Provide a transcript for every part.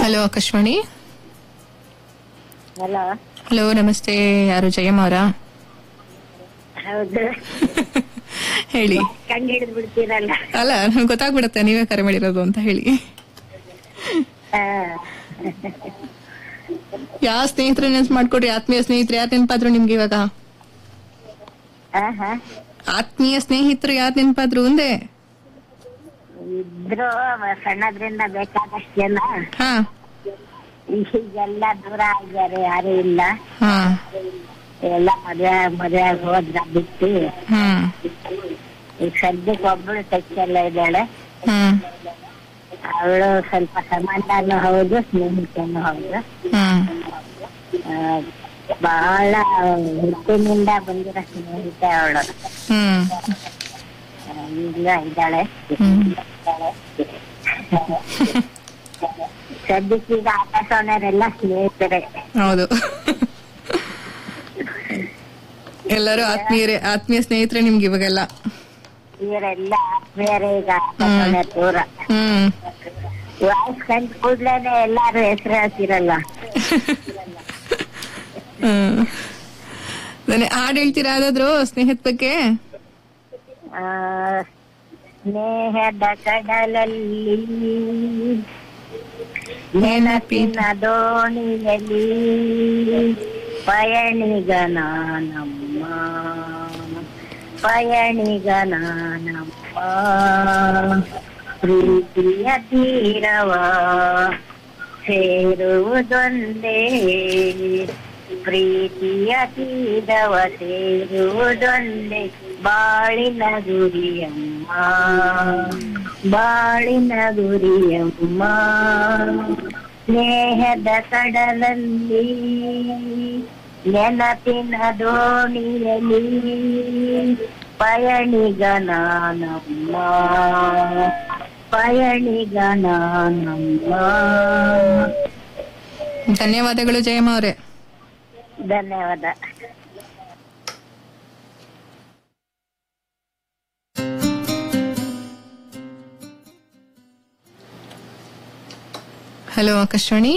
Hello Akashvani hello hello ನಮಸ್ತೆ ಯಾರು ಜಯಮ್ಮ ಅವರಾ ಹೌದು ಹೇಳಿ ಕಂಡು ಹಿಡಿದು ಬಿಡ್ತೀರಲ್ಲ ಅಲ್ಲ ನಮ್ಗೆ ಗೊತ್ತಾಗ್ಬಿಡತ್ತೆ ನೀವೇ ಕರೆ ಮಾಡಿರೋದು ಅಂತ ಹೇಳಿ ಆ, ಯಾವ ಸ್ನೇಹಿತರು ನೆನ್ಸ್ ಮಾಡ್ಕೊಡ್ರಿ ಆತ್ಮೀಯ ಸ್ನೇಹಿತರು ಯಾರು ನೆನಪಾದ್ರು ನಿಮ್ಗೆ ಇವಾಗ ಆಹಾ. ಆತ್ಮೀಯ ಸ್ನೇಹಿತರು ಯಾರು ನೆನಪಾದ್ರು ಒಂದೇ ಇದ್ರು ಸಣ್ಣದ್ರಿಂದ ಬೇಕಾದಷ್ಟು ಜನ ಹಾ ಈಗೆಲ್ಲ ದೂರ ಆಗಿದ್ದಾರೆ ಯಾರು ಇಲ್ಲ ಹಾ ಎಲ್ಲ ಮದ್ವೆ ಮದ್ವೆ ಆಗಿ ಹೋದ್ರ ಬಿಟ್ಟು ಹ್ಮ್ ಈಗ ಸದ್ಯಕ್ಕೆ ಒಬ್ಳು ಟಚ್ ಎಲ್ಲ ಇದ್ದಾಳೆ ಹ್ಮ್ ಅವಳು ಸ್ವಲ್ಪ ಸಂಬಂಧನೂ ಹೌದು ಸ್ನೇಹಿತನೂ ಹೌದು ಹ್ಮ್ ಆ, ಬಹಳ ಹುಟ್ಟಿನಿಂದ ಬಂದಿರೋ ಸ್ನೇಹಿತೆ ಅವಳು ಹ್ಮ್ ಈಗಲೂ ಇದ್ದಾಳೆ ಹ್ಮ್ ಸದ್ಯಕ್ಕೀಗ ಆಕಾಶವಾಣಿಯವರೆಲ್ಲ ಸ್ನೇಹಿತರೆ ಹೌದು ಎಲ್ಲರೂ ಆತ್ಮೀಯರೇ ಆತ್ಮೀಯ ಸ್ನೇಹಿತರೆ ನಿಮ್ಗೆ ಇವಾಗೆಲ್ಲ ಇವರೆಲ್ಲ ಆತ್ಮೀಯರೇ ಈಗ ಆಕಾಶವಾಣಿಯ ದೂರ ಹ್ಮ್ ವಾಯ್ಸ್ ಕಂಡ್ ಕೂಡ್ಲೇನೆ ಎಲ್ಲಾರು ಹೆಸರು ಹೇಳ್ತಿರಲ್ಲ ಹ್ಮ್ ನಾನೇ ಹಾಡ್ ಹೇಳ್ತೀರಾ ಯಾವ್ದಾದ್ರು ಸ್ನೇಹದ ಬಗ್ಗೆ ಆ, ಸ್ನೇಹದ ಕಡಲಲ್ಲಿ ನೆನಪಿನ ದೋಣಿಯಲ್ಲಿ ಪಯಣಿಗನ ನಮ್ಮ ಪಯಣಿಗನ ನಮ್ಮ ಪ್ರೀತಿಯ ತೀರವ ಸೇರುವುದೊಂದೇ ಪ್ರೀತಿಯ ತೀರವ ಸೇರುವುದೊಂದೇ ಬಾಳಿನ ಗುರಿಯಮ್ಮ ಬಾಳಿನ ಗುರಿಯಮ್ಮ ಸ್ನೇಹದ ಕಡಲಲ್ಲಿ ನೆನಪಿನ ದೋಣಿಯಲ್ಲಿ ಪಯಣಿಗನ ನಮ್ಮ ಪಯಣಿಗನ ನಮ್ಮ ಧನ್ಯವಾದಗಳು ಜಯಮ್ಮ ಅವರೇ ಧನ್ಯವಾದ hello Akashvani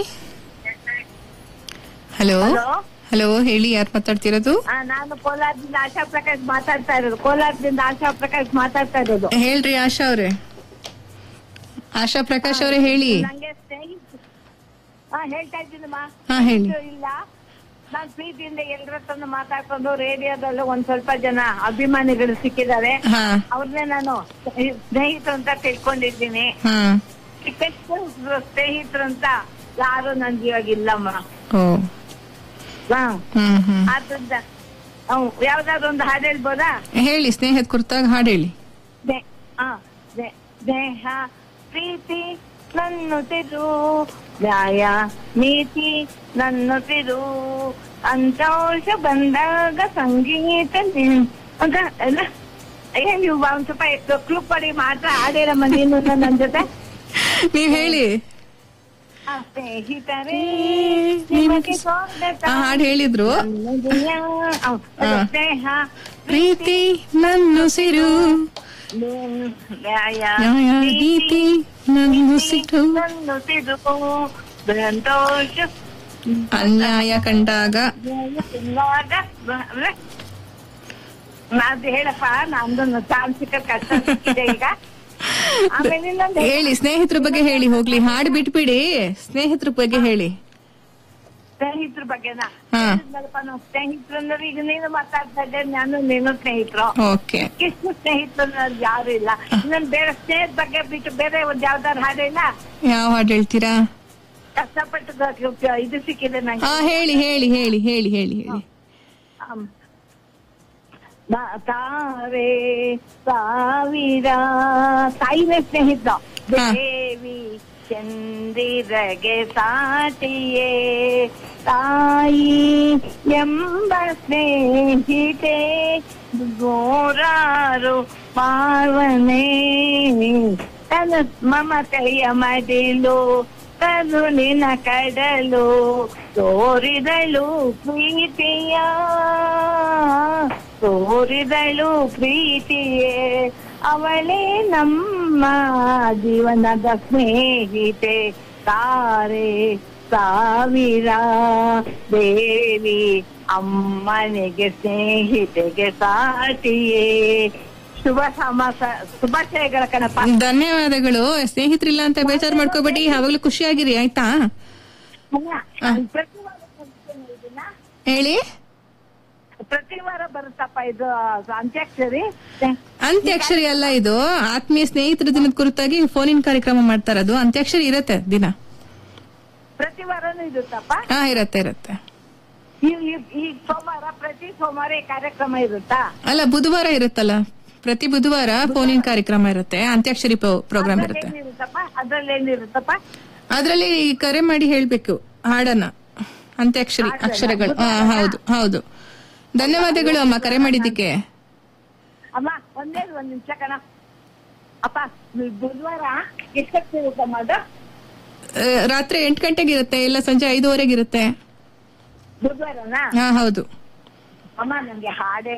hello hello hello ಹೇಳಿ ಯಾರು ಮಾತಾಡ್ತಿರೋದು ಆ, ನಾನು ಕೋಲಾರದಿಂದ ಆಶಾ ಪ್ರಕಾಶ್ ಮಾತಾಡ್ತಾ ಇರೋದು ಕೋಲಾರದಿಂದ ಆಶಾ ಪ್ರಕಾಶ್ ಮಾತಾಡ್ತಾ ಇರೋದು ಹೇಳ್ರಿ ಆಶಾ ಅವ್ರೆ ಆಶಾ ಪ್ರಕಾಶ್ ಅವರೇ ಹೇಳಿ ನಂಗೆ ಸ್ನೇಹಿತ ಹಾ ಹೇಳ್ತಾ ಇದ್ದೀನಮ್ಮ ಹಾ ಹೇಳಿ ಇಲ್ಲ ನಾನ್ ಪ್ರೀತಿಯಿಂದ ಎಲ್ಲರ ಹತ್ರನು ಮಾತಾಡ್ಕೊಂಡು ರೇಡಿಯೋದಲ್ಲೂ ಒಂದ್ ಸ್ವಲ್ಪ ಜನ ಅಭಿಮಾನಿಗಳು ಸಿಕ್ಕಿದ್ದಾರೆ ಹಾ ಅವ್ರನ್ನೇ ನಾನು ಸ್ನೇಹಿತರು ಅಂತ ತಿಳ್ಕೊಂಡಿದ್ದೀನಿ ಹಾ ಚಿಕ್ಕಷ್ಟು ಸ್ನೇಹಿತರು ಅಂತ ಯಾರು ನನ್ಗೆ ಇವಾಗ ಇಲ್ಲಮ್ಮ ಓ ಹಾ ಹ್ಮ್ ಹ್ಮ್ ಆದ್ರಿಂದ ಹ್ಮ್, ಯಾವ್ದಾದ್ರು ಒಂದು ಹಾಡು ಹೇಳ್ಬೋದಾ ಹೇಳಿ ಸ್ನೇಹದ ಕುರಿತಾಗ ಹಾಡು ಹೇಳಿ ದೆ- ಆ, ದೆ- ದೇಹ ಪ್ರೀತಿ ನನ್ನುತ್ತಿರು ನ್ಯಾಯ ನೀತಿ ನನ್ನುತ್ತಿರು ಸಂತೋಷ ಬಂದಾಗ ಸಂಗೀತ ನಿ- ಅಂತ ಎಲ್ಲ ಏನ್ ನೀವು ಒಂದ್ ಸ್ವಲ್ಪ ಕ್ಲೂ ಕೊಡಿ ಮಾತ್ರ ಹಾಡೇರಮ್ಮ ನೀನು ನನ್ ಜೊತೆ ನೀವ್ ಹೇಳಿ ಆ, ಸ್ನೇಹಿತರೇ ನಿಮಗೆ ನಿಮಗೆ ಸ್ವಾಗತ ಆ ಹಾಡು ಹೇಳಿದ್ರು ನನ್ನದೆಯ, ಆ, ಅದು ಆ. ಸ್ನೇಹ ಪ್ರೀತಿ ನನ್ನುಸಿರು ನ್ಯಾಯ ನ್ಯಾಯ ನೀತಿ ನನ್ನುಸಿರು ನನ್ನುಸಿರು ಸಂತೋಷ ಅನ್ಯಾಯ ಕಂಡಾಗ ಇವಾಗ ಅದು ಹೇಳಪ್ಪ ನಂದೊಂದು ತಾಂತ್ರಿಕ ಕಷ್ಟ ಸಿಕ್ಕಿದೆ ಈಗ ಆಮೇಲೆ ಇನ್ನೊಂದು ಹೇಳಿ ಸ್ನೇಹಿತರ ಬಗ್ಗೆ ಹೇಳಿ ಹೋಗ್ಲಿ ಹಾಡು ಬಿಟ್ಬಿಡಿ ಸ್ನೇಹಿತರ ಬಗ್ಗೆ ಹೇಳಿ ಸ್ನೇಹಿತರ ಬಗ್ಗೆನಾ ಹಾ ಹೇಳಿದ್ನಲ್ಲಪ್ಪ ನಾವು ಸ್ನೇಹಿತರು ಅಂದ್ರೆ ಈಗ ನೀನು ಮಾತಾಡ್ತಾ ಇದ್ದೆ ನಾನು ನೀನು ಸ್ನೇಹಿತರು ಓಕೆ ಇಷ್ಟು ಸ್ನೇಹಿತರು ಅನ್ನೋದು ಯಾರು ಇಲ್ಲ ಇನ್ನೊಂದು ಬೇರೆ ಸ್ನೇಹದ ಬಗ್ಗೆ ಬಿಟ್ಟು ಬೇರೆ ಒಂದ್ ಯಾವ್ದಾರು ಹಾಡಿಲ್ಲ ಯಾವ ಹಾಡು ಹೇಳ್ತೀರಾ ಕಷ್ಟಪಟ್ಟು ಗ- ಇದು ಸಿಕ್ಕಿದೆ ನಂಗೆ ಹಾ ಹೇಳಿ ಹೇಳಿ ಹೇಳಿ ಹೇಳಿ ಹೇಳಿ ಹೇಳಿ ಆಮ್. ಬಾ- ತಾರೆ ಸಾವಿರ ತಾಯಿನೇ ಸ್ನೇಹಿತ ಹಾ. ದೇವಿ ಚಂದಿರಗೆ ಸಾಟಿಯೇ ತಾಯಿ ಎಂಬ ಸ್ನೇಹಿತೆ ನೂರಾರು ಪಾವನೆ ತನು ಮಮತೆಯ ಮಡಿಲು ತನು ನಿನ ಕಡಲು ತೋರಿದಳು ಪ್ರೀತಿಯ ತೋರಿದಳು ಪ್ರೀತಿಯೇ ಅವಳೇ ನಮ್ಮ ಜೀವನದ ಸ್ನೇಹಿತೆ ತಾರೆ ಸಾವಿರ ದೇವಿ ಅಮ್ಮನಿಗೆ ಸ್ನೇಹಿತೆಗೆ ಸಾಟಿಯೇ ಶುಭ ಸಮಾಸ ಶುಭಾಶಯಗಳ ಕಣಪ್ಪ ಧನ್ಯವಾದಗಳು ಸ್ನೇಹಿತರಿಲ್ಲ ಅಂತ ಬೇಜಾರ್ ಮಾಡ್ಕೋಬೇಡಿ ಯಾವಾಗ್ಲೂ ಖುಷಿಯಾಗಿರಿ ಆಯ್ತಾ ಅಲ್ಲ, ಪ್ರತಿ ವಾರ ಬರುತ್ತೇನೆ ಇದನ್ನ? ಹೇಳಿ ಪ್ರತಿ ವಾರ ಬರುತ್ತಪ್ಪ ಇದು ಅಂತ್ಯಾಕ್ಷರಿ ಅಂತ್ಯಾಕ್ಷರಿ ಅಲ್ಲ ಇದು ಆತ್ಮೀಯ ಸ್ನೇಹಿತರ ದಿನದ ಕುರಿತಾಗಿ ಫೋನಿನ್ ಕಾರ್ಯಕ್ರಮ ಮಾಡ್ತಾರದು ಅಂತ್ಯಾಕ್ಷರಿ ಇರತ್ತೆ ದಿನ ಪ್ರತಿ ವಾರನೂ ಇರುತ್ತಪ್ಪ ಹಾ ಇರತ್ತೆ ಇರತ್ತೆ ಈ ಈ- ಈ ಸೋಮವಾರ ಪ್ರತಿ ಸೋಮವಾರ ಈ ಕಾರ್ಯಕ್ರಮ ಇರುತ್ತಾ ಅಲ್ಲ ಬುಧವಾರ ಇರುತ್ತಲ್ಲ ಪ್ರತಿ ಬುಧವಾರ ಫೋನಿನ್ ಕಾರ್ಯಕ್ರಮ ಇರುತ್ತೆ ಅಂತ್ಯಾಕ್ಷರಿ ಪ್ರೋಗ್ರಾಮ್ ಇರುತ್ತೆ ಏನಿರುತ್ತಪ್ಪ ಅದ್ರಲ್ಲಿ ಏನಿರುತ್ತಪ್ಪ ಅದ್ರಲ್ಲಿ ಕರೆ ಮಾಡಿ ಹೇಳ್ಬೇಕು ಹಾಡನ್ನ ಅಂತ್ಯಾಕ್ಷರಿ ಅಕ್ಷರಗಳು ಹಾ ಹೌದು ಹೌದು ಧನ್ಯವಾದಗಳು ಅಮ್ಮ ಕರೆ ಮಾಡಿದ್ದಕ್ಕೆ ಅಮ್ಮ ಒಂದೇ ಒಂದ್ ನಿಮಿಷ ಕಣ ಅಪ್ಪ ಈ ಬುಧವಾರ ಎಷ್ಟಕ್ಕೆ ಇರುತ್ತಮ್ಮ ಅದು ಆ, ರಾತ್ರಿ ಎಂಟು ಗಂಟೆಗೆ ಇರುತ್ತೆ ಇಲ್ಲ ಸಂಜೆ ಐದುವರೆಗೆ ಇರುತ್ತೆ ಬುಧವಾರನಾ ಹಾ ಹೌದು ಅಮ್ಮ ನಂಗೆ ಹಾಡೇ